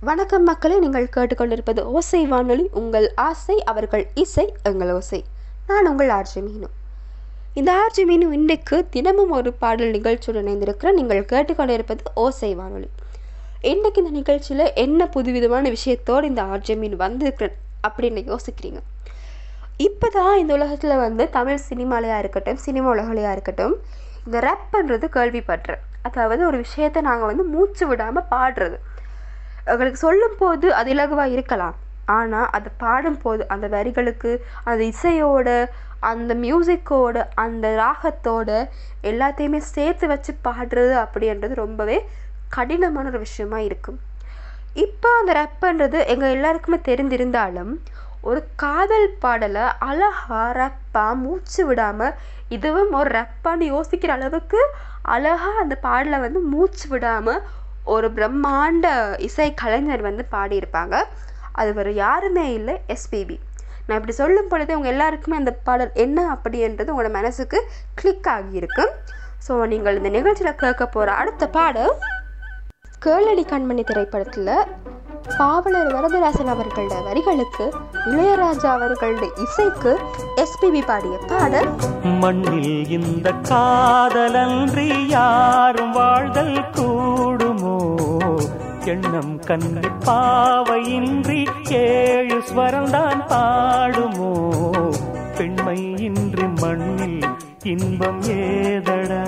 வணக்கம் மக்களே நீங்கள் கேட்டுக்கொண்டிருப்பது ஓசை வானொலி உங்கள் ஆசை அவர்கள் இசை எங்கள் ஓசை நான் உங்கள் ஆர்ஜி மீனு இந்த ஆர்ஜி மீனு இன்றைக்கு தினமும் ஒரு பாடல் நிகழ்ச்சியுடன் இணைந்திருக்கிறேன் நீங்கள் கேட்டுக்கொண்டிருப்பது ஓசை வானொலி இன்றைக்கு இந்த நிகழ்ச்சியில் என்ன புதுவிதமான விஷயத்தோடு இந்த ஆர்ஜி மீன் வந்திருக்கிறேன் அப்படின்னு யோசிக்கிறீங்க இப்போ தான் இந்த உலகத்தில் வந்து தமிழ் சினிமாலையாக இருக்கட்டும் சினிமா உலகலையாக இருக்கட்டும் இந்த ரேப்ன்றது கேள்விப்படுறேன் அதாவது ஒரு விஷயத்தை நாங்கள் வந்து மூச்சு விடாமல் பாடுறது எங்களுக்கு சொல்லும் போது அது இலகுவாக இருக்கலாம் ஆனால் அதை பாடும்போது அந்த வரிகளுக்கு அந்த இசையோட அந்த மியூசிக்கோட அந்த ராகத்தோட எல்லாத்தையுமே சேர்த்து வச்சு பாடுறது அப்படின்றது ரொம்பவே கடினமான ஒரு விஷயமா இருக்கும் இப்போ அந்த ரேப்புன்றது எங்கள் எல்லாருக்குமே தெரிந்திருந்தாலும் ஒரு காதல் பாடலை அழகா ரப்பாக மூச்சு விடாமல் இதுவும் ஒரு ரப்பான்னு யோசிக்கிற அளவுக்கு அழகா அந்த பாடலை வந்து மூச்சு விடாமல் ஒரு பிரம்மாண்ட இசை கலைஞர் வந்து பாடியிருப்பாங்க அது வேறு யாருமே இல்லை எஸ்பிபி நான் இப்படி சொல்லும் பொழுது உங்கள் எல்லாருக்குமே அந்த பாடல் என்ன அப்படின்றது உங்களோட மனசுக்கு கிளிக் ஆகியிருக்கும் ஸோ நீங்கள் இந்த நிகழ்ச்சியில் கேட்க போகிற அடுத்த பாடல் கேளடி கண்மணி திரைப்படத்தில் பாவலர் வரதராசன் அவர்களோட வரிகளுக்கு இளையராஜா அவர்களோட இசைக்கு எஸ்பிபி பாடிய பாடல் மண்ணில் இந்த காதலன்றி யாரும் வாழ்தல் கூடுமோ எண்ணம் கண்டு பாவையின்றி ஏழு ஸ்வரம்தான் பாடுமோ பெண்மை இன்றி மண்ணில் இன்பம் ஏதடா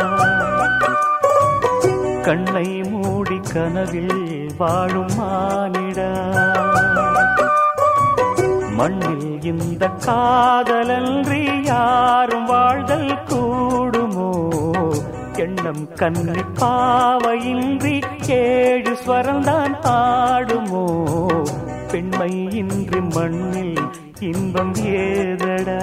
கண்ணை மூடி கனவில் வாழும் மானிடா மண்ணில் இந்த காதலன்றி யாரும் வாழ்தல் கூடுமோ எண்ணம் கண்ணி பாவையின்றி ஏழு ஸ்வரம்தான் பாடுமோ பெண்மை இன்றி மண்ணில் இன்பம் ஏதடா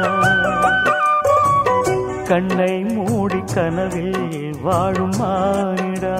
கண்ணை மூடி கனவில் வாழும் மானிடா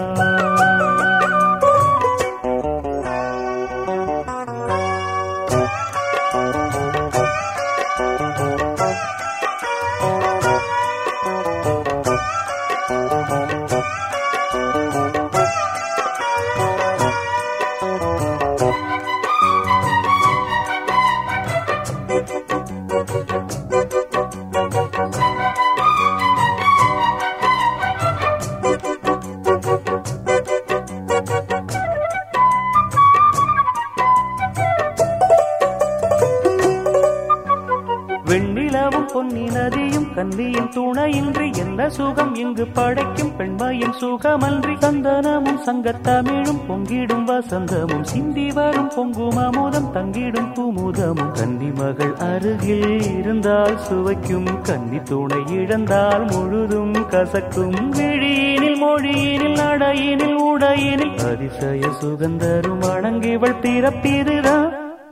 வெண்ணிலவும் பொன்னி நதியும் கன்னியின் துணையின்றி என்ன சுகம் இங்கு படைக்கும் பெண்மையின் சுகமன்றி சந்தனமும் சங்கத்தமிழும் பொங்கிடும் வசந்தமும் சிந்தி வரும் பொங்கும் அமுதம் தங்கிடும் குமுதமும் கன்னி மகள் அருகில் இருந்தால் சுவைக்கும் கன்னி துணை இழந்தால் முழுதும் கசக்கும் விழியினில் மொழியினில் நடையினில் உடையினில் அதிசய சுகந்தரும் அடங்கிவள் பிறப்பிதுதான்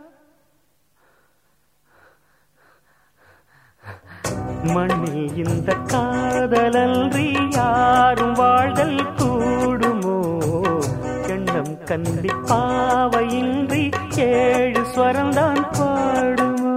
மண்ணில் இந்த காதலன்றி யாரும் வாழ்தல் கூடுமோ எண்ணம் கண்டி பாவையின்றி ஏழு ஸ்வரம்தான் பாடுமோ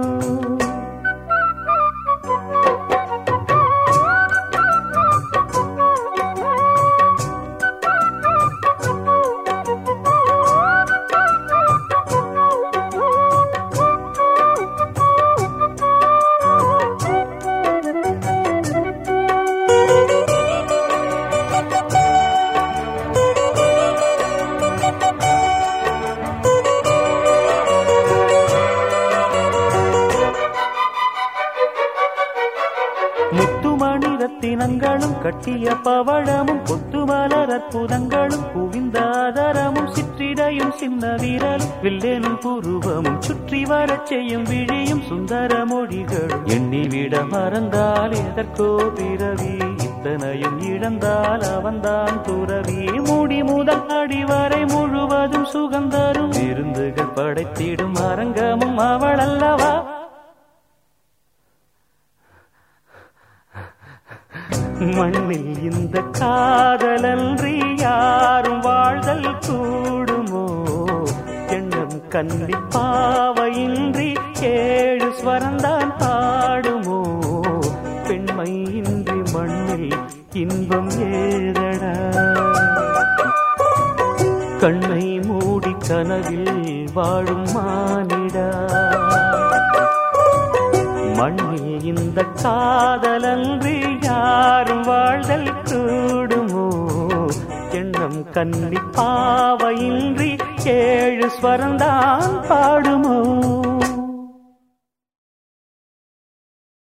முத்துமணி ரத்தினங்களும் கட்டிய பவழமும் கொத்துமலர் அற்புதங்களும் குவிந்தாதரமும் சிற்றிடையும் சின்ன வீரலும் வில்லேனும் புருவமும் சுற்றி வரச் செய்யும் விழியும் சுந்தர மொழிகளும் எண்ணிவிட மறந்தால் எதற்கோ பிறவி இத்தனையும் இழந்தால் அவன்தான் துறவி மூடி முதல் அடி வரை முழுவதும் சுகந்தரும் விருந்துகள் படைத்திடும் அரங்கமும் அவள் அல்லவா மண்ணில் இந்த காதலன்றி யாரும் வாழ்தல் கூடுமோ எண்ணம் கண்டி பாவையின்றி ஏழு ஸ்வரந்தான் பாடுமோ பெண்மை இன்றி மண்ணில் இன்பம் ஏதடா கண்ணை மூடி கனவில் வாழும் மானிடா மண்ணில் இந்த காதலன்றி யாரும் வாழ்தல் கூடுமோ எண்ணம் கன்னி பாவையின்றி ஏழு ஸ்வரந்தான் பாடுமோ